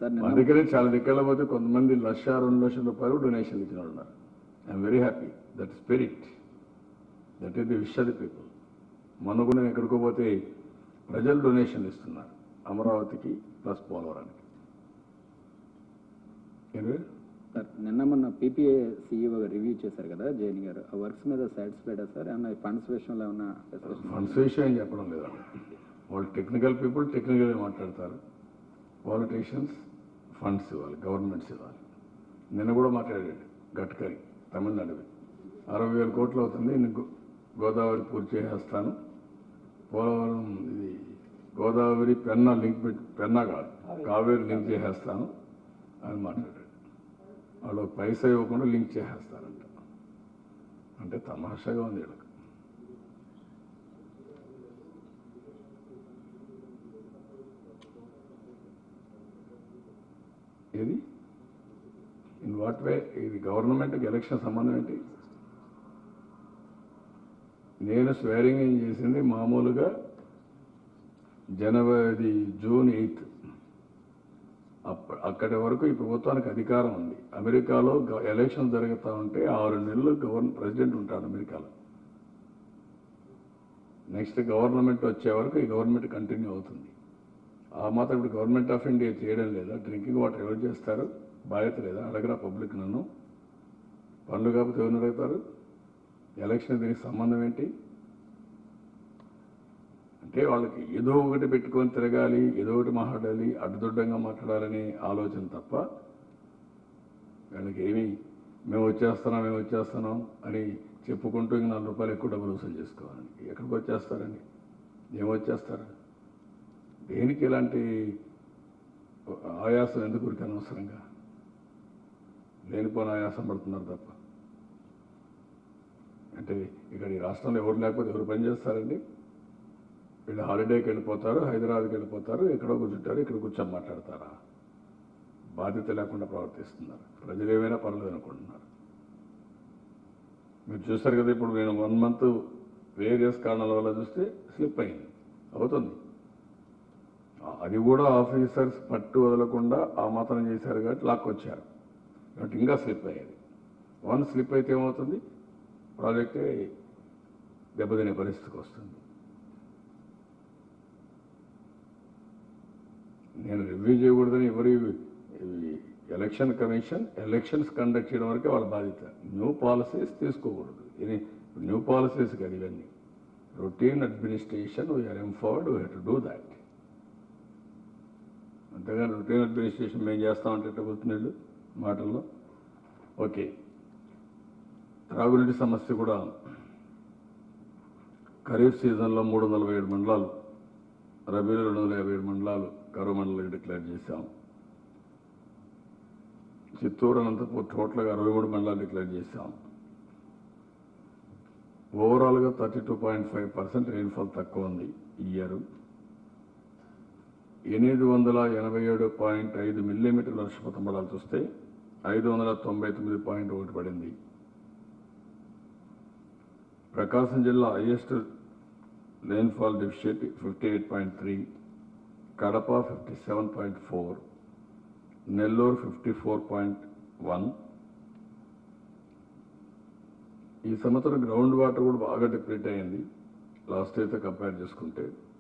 Sir మా నిన్న దగ్గరే చాలా దిక్కల పోతే కొంతమంది లక్ష రెండు లక్షల రూపాయలు డొనేషన్ ఇచ్చిన వాళ్ళు ఉన్నారు I'm very happy that spirit that is the wish the people మొన్న కూడా నేను ఎక్కడికో పోతే ప్రజలు డొనేషన్ ఇస్తున్నారు అమరావతికి ప్లస్ పోలవరానికి ఏంటి? సార్ నిన్న మొన్న పీపీఏ సీఈఓ రివ్యూ చేశారు కదా జైన్ గారు ఆ వర్క్స్ మీద సాటిస్ఫైడా సార్ ఏమన్నా ఫండ్స్ విషయంలో ఏమన్నా డిస్కషన్ ఫండ్స్ విషయం ఏం చెప్పడం లేదు వాళ్ళు. వాళ్ళు టెక్నికల్ పీపుల్ టెక్నికల్గా మాట్లాడతారు పాలిటీషియన్స్ ఫండ్స్ ఇవ్వాలి గవర్నమెంట్స్ ఇవ్వాలి నిన్న కూడా మాట్లాడాడు గడ్కరీ తమిళనాడు అరవై వేల కోట్లు అవుతుంది నేను గో- గోదావరి పూర్తి చేసేస్తాను పోలవరం ఇది గోదావరి పెన్నా లింక్ పెట్టి పెన్నా కాదు కావేరి లింక్ చేసేస్తాను అని మాట్లాడాడు వాళ్ళు ఒక పైసా ఇవ్వకుండా లింక్ చేసేస్తారంట అంటే తమాషాగా ఉంది వీళ్ళకి ఏది ఇన్ వాట్ వే ఇది గవర్నమెంట్కి ఎలక్షన్ సంబంధం ఏంటి నేను స్వేరింగ్ ఏం చేసింది మామూలుగా జనవరి జూన్ ఎయిత్ అప్ప అక్కడి వరకు ఈ ప్రభుత్వానికి అధికారం ఉంది అమెరికాలో గ- ఎలక్షన్ జరుగుతూ ఉంటే ఆరు నెలలు గవర్న ప్రెసిడెంట్ ఉంటాడు అమెరికాలో నెక్స్ట్ గవర్నమెంట్ వచ్చే వరకు ఈ గవర్నమెంట్ కంటిన్యూ అవుతుంది ఆ మాత్రం ఇప్పుడు గవర్నమెంట్ ఆఫ్ ఇండియా చేయడం లేదా డ్రింకింగ్ వాటర్ ఎవరు చేస్తారు బాధ్యత లేదా అడగరా పబ్లిక్ నన్ను పనులు కాకపోతే ఎవరిని అడుగుతారు ఎలక్షన్ దీనికి సంబంధం ఏంటి అంటే వాళ్ళకి ఏదో ఒకటి పెట్టుకొని తిరగాలి ఏదో ఒకటి మాట్లాడాలి అడ్డుదొడ్డంగా మాట్లాడాలనే ఆలోచన తప్ప వాళ్ళకి ఏమి మేము వచ్చేస్తున్నాం మేము వచ్చేస్తున్నాం అని చెప్పుకుంటూ ఇంక నాలుగు రూపాయలు ఎక్కువ డబ్బులు వసూలు చేసుకోవాలని ఎక్కడికి వచ్చేస్తారండి ఏం వచ్చేస్తారు దేనికి ఇలాంటి ఆయాసం ఎందుకు ఊరికి అనవసరంగా లేనిపోని ఆయాసం పడుతున్నారు తప్ప అంటే ఇక్కడ ఈ రాష్ట్రంలో ఎవరు లేకపోతే ఎవరు పని చేస్తారండి వీళ్ళు హాలిడేకి వెళ్ళిపోతారు హైదరాబాద్కి వెళ్ళిపోతారు ఎక్కడో కూర్చుంటారు ఇక్కడ కూర్చొని మాట్లాడతారా బాధ్యత లేకుండా ప్రవర్తిస్తున్నారు ప్రజలు ఏమైనా పర్లేదు అనుకుంటున్నారు మీరు చూస్తారు కదా ఇప్పుడు నేను వన్ మంత్ వేరియస్ కారణాల వల్ల చూస్తే స్లిప్ అయింది అవుతుంది ఆ- అది కూడా ఆఫీసర్స్ పట్టు వదలకుండా ఆ మాత్రం చేశారు కాబట్టి లాక్కొచ్చారు కాబట్టి ఇంకా స్లిప్ అయ్యేది వన్ స్లిప్ అయితే ఏమవుతుంది ప్రాజెక్టే దెబ్బతినే పరిస్థితికి వస్తుంది నేను రివ్యూ చేయకూడదని ఎవరి ఈ ఎలక్షన్ కమిషన్ ఎలక్షన్స్ కండక్ట్ చేయడం వరకే వాళ్ళ బాధ్యత న్యూ పాలసీస్ తీసుకోకూడదు ఇది న్యూ పాలసీస్ కాదు ఇవన్నీ routine administration we're empowered we to do that అంతేగాని రొటీన్ అడ్మినిస్ట్రేషన్ మేము చేస్తామంటే ఎట్లా గుర్తున్నాడు మాటల్లో ఓకే త్రాగునీటి సమస్య కూడా ఖరీఫ్ సీజన్లో మూడు వందల నలభై ఏడు మండలాలు రబీలో రెండు వందల యాభై ఏడు మండలాలు కరువు మండలం డిక్లేర్ చేశాం చిత్తూరు అనంతపూర్ టోటల్గా అరవై మూడు మండలాలు డిక్లేర్ చేశాం ఓవరాల్గా thirty two point five percent rainfall తక్కువ ఉంది ఈ ఇయర్ ఎనిమిది వందల ఎనభై ఏడు పాయింట్ ఐదు మిల్లీమీటర్ల వర్షపాతం పడాల్సి వస్తే ఐదు వందల తొంభై తొమ్మిది పాయింట్ ఒకటి పడింది ప్రకాశం జిల్లా highest rainfall deficient fifty eight point three Kadapa fifty seven point four Nellore fifty four point one ఈ సంవత్సరం గ్రౌండ్ వాటర్ కూడా బాగా డిప్లీట్ అయింది లాస్ట్ అయితే కంపేర్ చేసుకుంటే